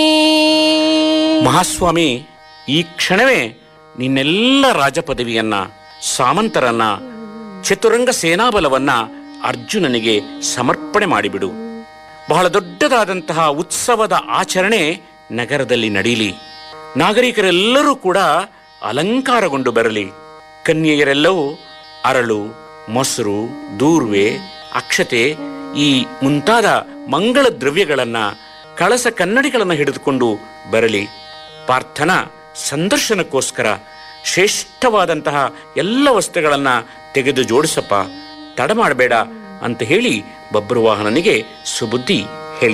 ಮಹಾಸ್ವಾಮಿ ಈ ಕ್ಷಣವೇ ನಿನ್ನೆಲ್ಲ ರಾಜಪದವಿಯನ್ನ ಸಾಮಂತರನ್ನ ಚತುರಂಗ ಸೇನಾಬಲವನ್ನ ಅರ್ಜುನನಿಗೆ ಸಮರ್ಪಣೆ ಮಾಡಿಬಿಡು ಬಹಳ ದೊಡ್ಡದಾದಂತಹ ಉತ್ಸವದ ಆಚರಣೆ ನಗರದಲ್ಲಿ ನಡೀಲಿ ನಾಗರಿಕರೆಲ್ಲರೂ ಕೂಡ ಅಲಂಕಾರಗೊಂಡು ಬರಲಿ ಕನ್ಯೆಯರೆಲ್ಲವೂ ಅರಳು ಮೊಸರು ದೂರ್ವೆ ಅಕ್ಷತೆ ಈ ಮುಂತಾದ ಮಂಗಳ ದ್ರವ್ಯಗಳನ್ನ ಕಳಸ ಕನ್ನಡಿಗಳನ್ನ ಹಿಡಿದುಕೊಂಡು ಬರಲಿ ಪಾರ್ಥನ ಸಂದರ್ಶನಕ್ಕೋಸ್ಕರ ಶ್ರೇಷ್ಠವಾದಂತಹ ಎಲ್ಲ ವಸ್ತುಗಳನ್ನ ತೆಗೆದು ಜೋಡಿಸಪ್ಪ ತಡ ಮಾಡಬೇಡ ಅಂತ ಹೇಳಿ ಬಬ್ರುವಾಹನನಿಗೆ ಸುಬುದ್ಧಿ